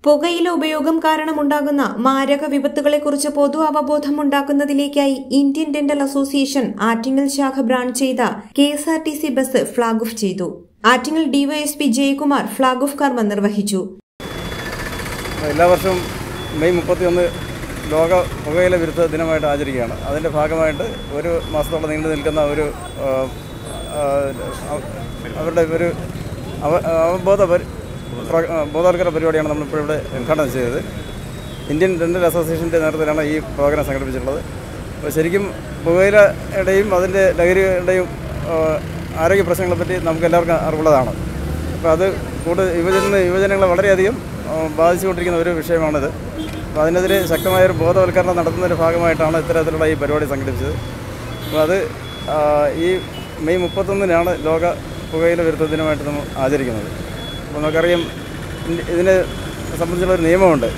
പുകയില ഉപയോഗം കാരണമുണ്ടാകുന്ന മാരക വിപത്തുകളെക്കുറിച്ച് പൊതു അവബോധം ഉണ്ടാക്കുന്നതിലേക്കായി ഇന്ത്യൻ ഡെന്റൽ അസോസിയേഷൻ ആറ്റിങ്ങൽ ശാഖ ബ്രാഞ്ച് ചെയ്ത K S R T C bus flag off ചെയ്തു Attingal DYSP Jayakumar flag off കർമ്മം നിർവഹിച്ചു എല്ലാ വർഷവും മെയ് മുപ്പത്തിയൊന്ന് ലോക പുകയില വിരുദ്ധ ദിനമായിട്ട് ആചരിക്കുകയാണ് അതിൻ്റെ ഭാഗമായിട്ട് ഒരു മാസത്തോളം നീണ്ടു നിൽക്കുന്ന ഒരു ആ, ആ, അവരുടെ ഒരു അവ അവബോധ പരി- പ്ര- ആ, ബോധവൽക്കരണ പരിപാടിയാണ് നമ്മളിപ്പോൾ ഇവിടെ ഉദ്ഘാടനം ചെയ്തത് ഇന്ത്യൻ ഡെൻ്റൽ അസോസിയേഷൻ്റെ നേതൃത്വത്തിലാണ് ഈ പ്രോഗ്രാം സംഘടിപ്പിച്ചിട്ടുള്ളത് അപ്പോൾ ശരിക്കും പുകയിലയുടെയും അതിൻ്റെ ലഹരിയുടെയും ആ, ആരോഗ്യ പ്രശ്നങ്ങളെപ്പറ്റി നമുക്ക് എല്ലാവർക്കും അറിവുള്ളതാണ് അപ്പോൾ അത് കൂടുതൽ യുവജന യുവജനങ്ങളെ വളരെയധികം ആ, ബാധിച്ചുകൊണ്ടിരിക്കുന്ന ഒരു വിഷയമാണിത് അപ്പോൾ അതിനെതിരെ ശക്തമായൊരു ബോധവൽക്കരണം നടത്തുന്നതിൻ്റെ ഭാഗമായിട്ടാണ് ഇത്തരത്തിലുള്ള ഈ പരിപാടി സംഘടിപ്പിച്ചത് അപ്പോൾ അത് ആ, ഈ മെയ് മുപ്പത്തൊന്നിനാണ് ലോക പുകയില വിരുദ്ധ ദിനമായിട്ട് നമ്മൾ ആചരിക്കുന്നത് അപ്പോൾ നമുക്കറിയാം ഇൻ- ഇതിനെ സംബന്ധിച്ചുള്ള ഒരു നിയമമുണ്ട്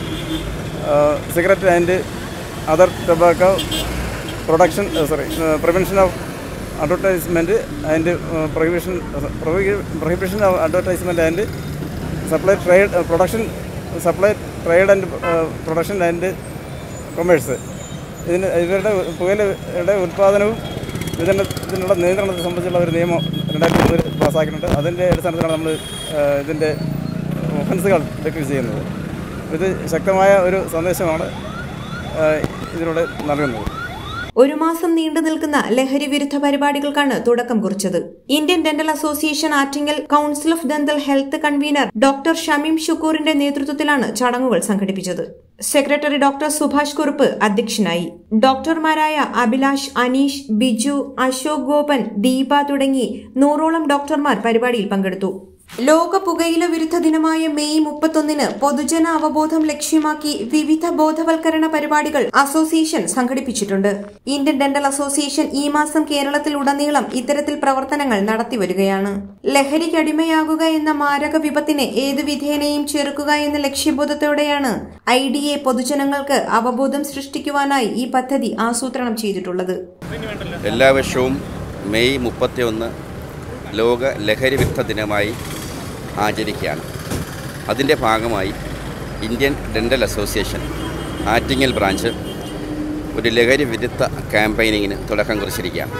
cigarette and other tobacco production sorry prevention of advertisement and prohibition prohibition of advertisement and supply trade production supply trade and production and commerce ഇതിന് ഇവരുടെ പുകയിലയുടെ ഉൽപ്പാദനവും വിതരണത്തിനുള്ള നിയന്ത്രണത്തെ സംബന്ധിച്ചുള്ള ഒരു നിയമം രണ്ടായിരത്തി മൂന്നിൽ പാസ്സാക്കിയിട്ടുണ്ട് അതിൻ്റെ അടിസ്ഥാനത്തിലാണ് നമ്മൾ ഇതിൻ്റെ ഒഫൻസുകൾ ഡിക്രീസ് ചെയ്യുന്നത് ഇത് ശക്തമായ ഒരു സന്ദേശമാണ് ആ, ഇതിലൂടെ നൽകുന്നത് ഒരു മാസം നീണ്ടു നിൽക്കുന്ന ലഹരി വിരുദ്ധ പരിപാടികൾക്കാണ് തുടക്കം കുറിച്ചത് Indian Dental Association Attingal Council of Dental Health convener doctor Shameem ഷുക്കൂറിന്റെ നേതൃത്വത്തിലാണ് ചടങ്ങുകൾ സംഘടിപ്പിച്ചത് സെക്രട്ടറി ഡോക്ടർ സുഭാഷ് കുറുപ്പ് അധ്യക്ഷനായി ഡോക്ടർമാരായ അഭിലാഷ് അനീഷ് ബിജു അശോക് ഗോപൻ ദീപ തുടങ്ങി നൂറോളം ഡോക്ടർമാർ പരിപാടിയിൽ പങ്കെടുത്തു ലോക പുകയില വിരുദ്ധ ദിനമായ മെയ് മുപ്പത്തൊന്നിന് പൊതുജന അവബോധം ലക്ഷ്യമാക്കി വിവിധ ബോധവൽക്കരണ പരിപാടികൾ അസോസിയേഷൻ സംഘടിപ്പിച്ചിട്ടുണ്ട് ഇന്ത്യൻ ഡെന്റൽ അസോസിയേഷൻ ഈ മാസം കേരളത്തിൽ ഉടനീളം ഇത്തരത്തിൽ പ്രവർത്തനങ്ങൾ നടത്തിവരികയാണ് ലഹരിക്കടിമയാകുക എന്ന മാരക വിപത്തിനെ ഏതു വിധേനയും ചെറുക്കുക എന്ന ലക്ഷ്യബോധത്തോടെയാണ് ഐ ഡി എ പൊതുജനങ്ങൾക്ക് അവബോധം സൃഷ്ടിക്കുവാനായി ഈ പദ്ധതി ആസൂത്രണം ചെയ്തിട്ടുള്ളത് എല്ലാ വർഷവും മെയ് മുപ്പത്തിയൊന്ന് ലോക ലഹരി വിരുദ്ധ ദിനമായി ആചരിക്കുകയാണ് അതിൻ്റെ ഭാഗമായി Indian Dental Association Attingal branch ഒരു ലഹരി വിരുദ്ധ ക്യാമ്പയിനിങ്ങിന് തുടക്കം കുറിച്ചിരിക്കുകയാണ്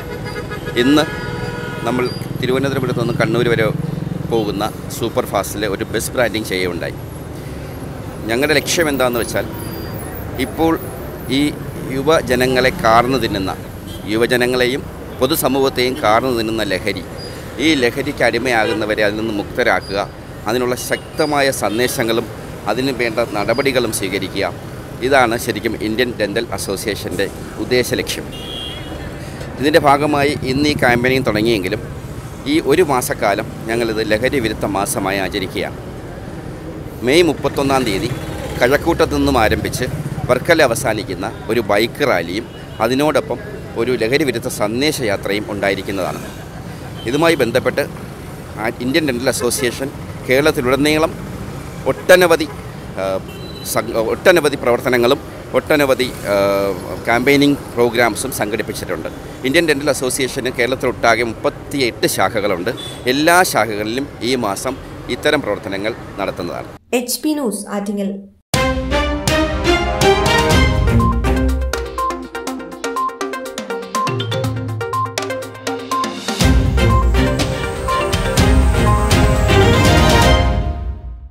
ഇന്ന് നമ്മൾ തിരുവനന്തപുരത്ത് നിന്ന് കണ്ണൂർ വരെ പോകുന്ന സൂപ്പർ ഫാസ്റ്റിലെ ഒരു ബസ് ബ്രാൻഡിങ് ചെയ്യുകയുണ്ടായി ഞങ്ങളുടെ ലക്ഷ്യം എന്താണെന്ന് വെച്ചാൽ ഇപ്പോൾ ഈ യുവജനങ്ങളെ കാർന്നു തിന്നുന്ന യുവജനങ്ങളെയും പൊതുസമൂഹത്തെയും കാർന്നു തിന്നുന്ന ലഹരി ഈ ലഹരിക്ക് അടിമയാകുന്നവരെ അതിൽ നിന്ന് മുക്തരാക്കുക അതിനുള്ള ശക്തമായ സന്ദേശങ്ങളും അതിന് വേണ്ട നടപടികളും സ്വീകരിക്കുക ഇതാണ് ശരിക്കും ഇന്ത്യൻ ഡെൻ്റൽ അസോസിയേഷൻ്റെ ഉദ്ദേശ ലക്ഷ്യം ഇതിൻ്റെ ഭാഗമായി ഇന്ന് ഈ ക്യാമ്പയിനിങ് തുടങ്ങിയെങ്കിലും ഈ ഒരു മാസക്കാലം ഞങ്ങളിത് ലഹരി വിരുദ്ധ മാസമായി ആചരിക്കുകയാണ് മെയ് മുപ്പത്തൊന്നാം തീയതി കഴക്കൂട്ടത്തു നിന്നും ആരംഭിച്ച് വർക്കല അവസാനിക്കുന്ന ഒരു ബൈക്ക് റാലിയും അതിനോടൊപ്പം ഒരു ലഹരി വിരുദ്ധ സന്ദേശയാത്രയും ഉണ്ടായിരിക്കുന്നതാണ് ഇതുമായി ബന്ധപ്പെട്ട് ആ- ഇന്ത്യൻ ഡെൻ്റൽ അസോസിയേഷൻ കേരളത്തിലുടനീളം ഒട്ടനവധി ആ, സംഘ- ഒട്ടനവധി പ്രവർത്തനങ്ങളും ഒട്ടനവധി ക്യാമ്പയിനിങ് പ്രോഗ്രാംസും സംഘടിപ്പിച്ചിട്ടുണ്ട് ഇന്ത്യൻ ഡെൻ്റൽ അസോസിയേഷന് കേരളത്തിലൊട്ടാകെ മുപ്പത്തിയെട്ട് ശാഖകളുണ്ട് എല്ലാ ശാഖകളിലും ഈ മാസം ഇത്തരം പ്രവർത്തനങ്ങൾ നടത്തുന്നതാണ് എച്ച് പി ന്യൂസ് ആറ്റിങ്ങൽ